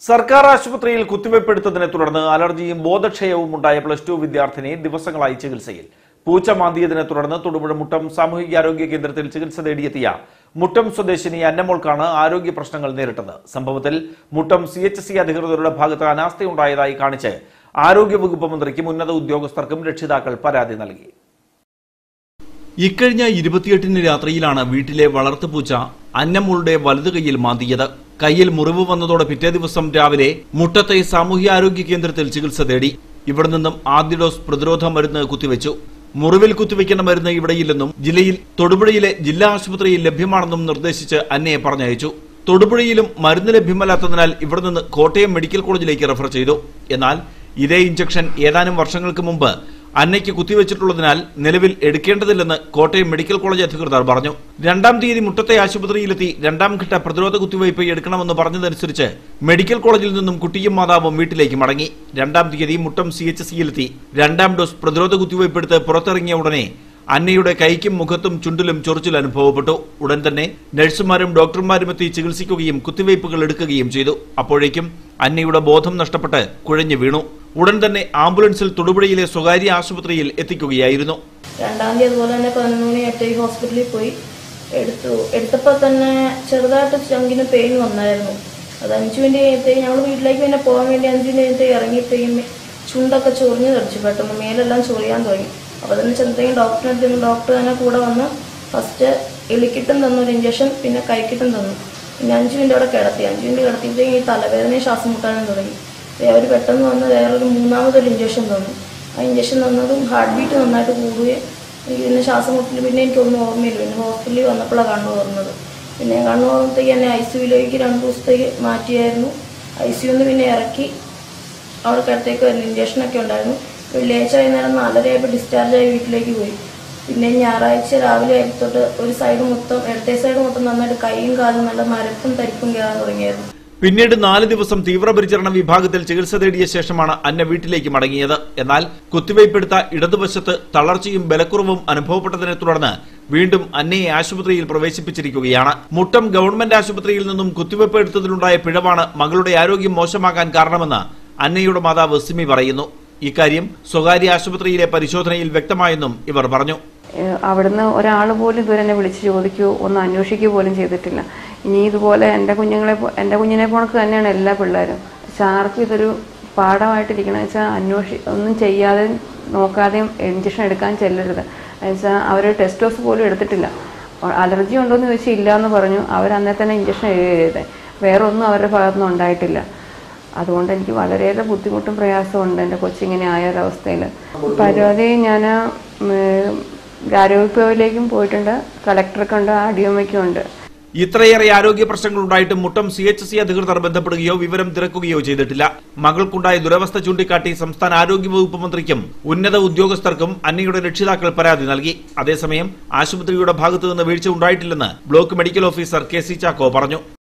സർക്കാർ ആശുപത്രിയിൽ കുത്തിവയ്പ്പെടുത്തതിനെ തുടർന്ന് അലർജിയും ബോധക്ഷയവും ഉണ്ടായ പ്ലസ് ടു വിദ്യാർത്ഥിനി ദിവസങ്ങളായി ചികിത്സയിൽ പൂച്ച മാന്തിയതിനെ തുടർന്ന് തൊടുപുഴ മുട്ടം സാമൂഹികാരോഗ്യ കേന്ദ്രത്തിൽ ചികിത്സ തേടിയെത്തിയ മുട്ടം സ്വദേശിനി അന്നമോൾക്കാണ് ആരോഗ്യ പ്രശ്നങ്ങൾ നേരിട്ടത് സംഭവത്തിൽ മുട്ടം സി എച്ച് സി അധികൃതരുടെ ഭാഗത്ത് അനാസ്ഥയുണ്ടായതായി കാണിച്ച് ആരോഗ്യവകുപ്പ് മന്ത്രിക്കും ഉന്നത ഉദ്യോഗസ്ഥർക്കും രക്ഷിതാക്കൾ പരാതി നൽകി ഇക്കഴിഞ്ഞ ഇരുപത്തിയെട്ടിന് രാത്രിയിലാണ് വീട്ടിലെ വളർത്തുപൂച്ച അന്നമ്മളുടെ വലതു കൈയിൽ മാന്തിയത് കയ്യിൽ മുറിവ് വന്നതോടെ പിറ്റേ ദിവസം രാവിലെ മുട്ടത്തെ സാമൂഹ്യാരോഗ്യ കേന്ദ്രത്തിൽ ചികിത്സ തേടി ഇവിടെ നിന്നും ആദ്യ ഡോസ് പ്രതിരോധ മരുന്ന് കുത്തിവെച്ചു മുറിവിൽ കുത്തിവെക്കേണ്ട മരുന്ന് ഇവിടെയില്ലെന്നും ജില്ലയിൽ തൊടുപുഴയിലെ ജില്ലാ ആശുപത്രിയിൽ ലഭ്യമാണെന്നും നിർദ്ദേശിച്ച് അന്നയെ പറഞ്ഞയച്ചു തൊടുപുഴയിലും മരുന്ന് ലഭ്യമല്ലാത്തതിനാൽ ഇവിടെ നിന്ന് കോട്ടയം മെഡിക്കൽ കോളേജിലേക്ക് റെഫർ ചെയ്തു എന്നാൽ ഇതേ ഇഞ്ചക്ഷൻ ഏതാനും വർഷങ്ങൾക്ക് മുമ്പ് അന്നയ്ക്ക് കുത്തിവെച്ചിട്ടുള്ളതിനാൽ നിലവിൽ എടുക്കേണ്ടതില്ലെന്ന് കോട്ടയം മെഡിക്കൽ കോളേജ് അധികൃതർ പറഞ്ഞു രണ്ടാം തീയതി മുട്ടത്തെ ആശുപത്രിയിലെത്തി രണ്ടാം ഘട്ട പ്രതിരോധ കുത്തിവയ്പ് എടുക്കണമെന്ന് പറഞ്ഞതനുസരിച്ച് മെഡിക്കൽ കോളേജിൽ നിന്നും കുട്ടിയും മാതാവും വീട്ടിലേക്ക് മടങ്ങി രണ്ടാം തീയതി മുട്ടം സി എച്ച് സിയിലെത്തി രണ്ടാം ഡോസ് പ്രതിരോധ കുത്തിവയ്പ് എടുത്ത് പുറത്തിറങ്ങിയ ഉടനെ അന്നയുടെ കൈക്കും മുഖത്തും ചുണ്ടിലും ചൊറിച്ചിൽ അനുഭവപ്പെട്ടു ഉടൻ തന്നെ നഴ്സുമാരും ഡോക്ടർമാരും എത്തി ചികിത്സിക്കുകയും കുത്തിവയ്പ്പുകൾ എടുക്കുകയും ചെയ്തു അപ്പോഴേക്കും അന്നയുടെ ബോധം നഷ്ടപ്പെട്ട് കുഴഞ്ഞു വീണു ഉടൻ തന്നെ ആംബുലൻസിൽ തൊടുപുഴയിലെ സ്വകാര്യ ആശുപത്രിയിൽ എത്തിക്കുകയായിരുന്നു രണ്ടാം തീയതി അതുപോലെ തന്നെ പതിനൊന്ന് മണി എട്ടേക്ക് ഹോസ്പിറ്റലിൽ പോയി എടുത്തു എടുത്തപ്പോൾ തന്നെ ചെറുതായിട്ട് ചങ്കിന് പെയിൻ വന്നായിരുന്നു അത് അഞ്ച് മിനിറ്റ് കഴിഞ്ഞത്തേക്ക് ഞങ്ങൾ വീട്ടിലേക്ക് പിന്നെ പോകാൻ വേണ്ടി അഞ്ച് മിനിറ്റ് കഴിഞ്ഞത്തേക്ക് ഇറങ്ങിയപ്പോഴും ചുണ്ടൊക്കെ ചൊറിഞ്ഞ് തെറിച്ചു പെട്ടെന്ന് മേലെല്ലാം ചൊറിയാൻ തുടങ്ങി അപ്പോൾ തന്നെ ചെന്നത്തേക്കും ഡോക്ടറെ അടുത്ത് ഡോക്ടർ തന്നെ കൂടെ വന്ന് ഫസ്റ്റ് എളിക്കിട്ടും തന്നു ഒരു ഇഞ്ചക്ഷൻ പിന്നെ കൈക്കിട്ടും തന്നു പിന്നെ അഞ്ച് മിനിറ്റ് അവിടെ കിടത്തി അഞ്ച് മിനിറ്റ് കിടത്തിയപ്പോഴത്തേക്കും ഈ തലവേദനയും ശ്വാസം മുട്ടാനും തുടങ്ങി അവർ പെട്ടെന്ന് വന്ന് വേറൊരു മൂന്നാമതൊരു ഇഞ്ചക്ഷൻ തന്നു ആ ഇഞ്ചക്ഷൻ തന്നതും ഹാർട്ട് ബീറ്റ് നന്നായിട്ട് കൂടുകയും എനിക്ക് പിന്നെ ശ്വാസം മുട്ടിൽ പിന്നെ എനിക്കൊന്നും ഓർമ്മയില്ല പിന്നെ ഹോസ്പിറ്റലിൽ വന്നപ്പോഴാണ് കണ്ണു തുറന്നത് പിന്നെ കണ്ണു തുറന്നത്തേക്ക് എന്നെ ഐ സിയുലേക്ക് രണ്ട് ദിവസത്തേക്ക് മാറ്റിയായിരുന്നു ഐ സിയുന്ന് പിന്നെ ഇറക്കി അവിടെ കിടത്തേക്ക് വരുന്നു ഇഞ്ചക്ഷനൊക്കെ ഉണ്ടായിരുന്നു വെള്ളിയാഴ്ച വൈകുന്നേരം നാലരയായപ്പോൾ ഡിസ്ചാർജ് ആയി വീട്ടിലേക്ക് പോയി പിന്നെ ഞായറാഴ്ച രാവിലെ ആയപ്പോൾ തൊട്ട് ഒരു സൈഡ് മൊത്തം ഇടത്തെ സൈഡ് മൊത്തം നന്നായിട്ട് കൈയും കാലും നല്ല മരപ്പും തരിപ്പും കയറാൻ തുടങ്ങിയായിരുന്നു പിന്നീട് നാല് ദിവസം തീവ്രപരിചരണ വിഭാഗത്തിൽ ചികിത്സ തേടിയ ശേഷമാണ് അന്ന വീട്ടിലേക്ക് മടങ്ങിയത് എന്നാൽ കുത്തിവയ്പ്പെടുത്ത ഇടതുവശത്ത് തളർച്ചയും ബലക്കുറവും അനുഭവപ്പെട്ടതിനെ തുടർന്ന് വീണ്ടും അന്നയെ ആശുപത്രിയിൽ പ്രവേശിപ്പിച്ചിരിക്കുകയാണ് മുട്ടം ഗവൺമെന്റ് ആശുപത്രിയിൽ നിന്നും കുത്തിവയ്പ് എടുത്തതിലുണ്ടായ പിഴവാണ് മകളുടെ ആരോഗ്യം മോശമാകാൻ കാരണമെന്ന് അന്നയുടെ മാതാവ് സിമി പറയുന്നു ഇക്കാര്യം സ്വകാര്യ ആശുപത്രിയിലെ പരിശോധനയിൽ വ്യക്തമായെന്നും ഇവർ പറഞ്ഞു ഏഹ് അവിടുന്ന് ഒരാൾ പോലും ഇതുവരെ എന്നെ വിളിച്ച് ചോദിക്കുകയോ ഒന്ന് അന്വേഷിക്കുകയോ പോലും ചെയ്തിട്ടില്ല ഇനി ഇതുപോലെ എൻ്റെ കുഞ്ഞുങ്ങളെ പോ- എൻ്റെ കുഞ്ഞിനെ പോണക്ക് തന്നെയാണ് എല്ലാ പിള്ളേരും പക്ഷെ ആർക്കും ഇതൊരു പാഠമായിട്ടിരിക്കണം വെച്ചാൽ അന്വേഷി ഒന്നും ചെയ്യാതെ നോക്കാതെയും ഇഞ്ചക്ഷൻ എടുക്കാൻ ചെല്ലരുത് എന്നുവെച്ചാൽ അവർ ടെസ്റ്റ് ഡോസ് പോലും എടുത്തിട്ടില്ല അലർജി ഉണ്ടോയെന്ന് ചോദിച്ചാൽ ഇല്ല എന്ന് പറഞ്ഞു അവർ അന്നേ തന്നെ ഇഞ്ചക്ഷൻ എഴുതിയത് വേറെ ഒന്നും അവരുടെ ഭാഗത്തുനിന്ന് ഉണ്ടായിട്ടില്ല അതുകൊണ്ട് എനിക്ക് വളരെയേറെ ബുദ്ധിമുട്ടും പ്രയാസവും ഉണ്ട് എൻ്റെ കൊച്ചിങ്ങനെ ആയ ഒരവസ്ഥയിൽ പരാതി ഞാൻ ആരോഗ്യഭവനിലേക്കും പോയിട്ടുണ്ട് കളക്ടർക്കും ഉണ്ട് ആ ഡി എം ഉണ്ട് ഇത്രയേറെ ആരോഗ്യ പ്രശ്നങ്ങൾ ഉണ്ടായിട്ടും മുട്ടം സി എച്ച് സി അധികൃതർ ബന്ധപ്പെടുകയോ വിവരം തിരക്കുകയോ ചെയ്തിട്ടില്ല മകൾക്കുണ്ടായ ദുരവസ്ഥ ചൂണ്ടിക്കാട്ടി സംസ്ഥാന ആരോഗ്യ വകുപ്പ് മന്ത്രിക്കും ഉന്നത ഉദ്യോഗസ്ഥർക്കും അന്നയുടെ രക്ഷിതാക്കൾ പരാതി നൽകി അതേസമയം ആശുപത്രിയുടെ ഭാഗത്തുനിന്ന് വീഴ്ച ഉണ്ടായിട്ടില്ലെന്ന് block medical officer K C Chacko പറഞ്ഞു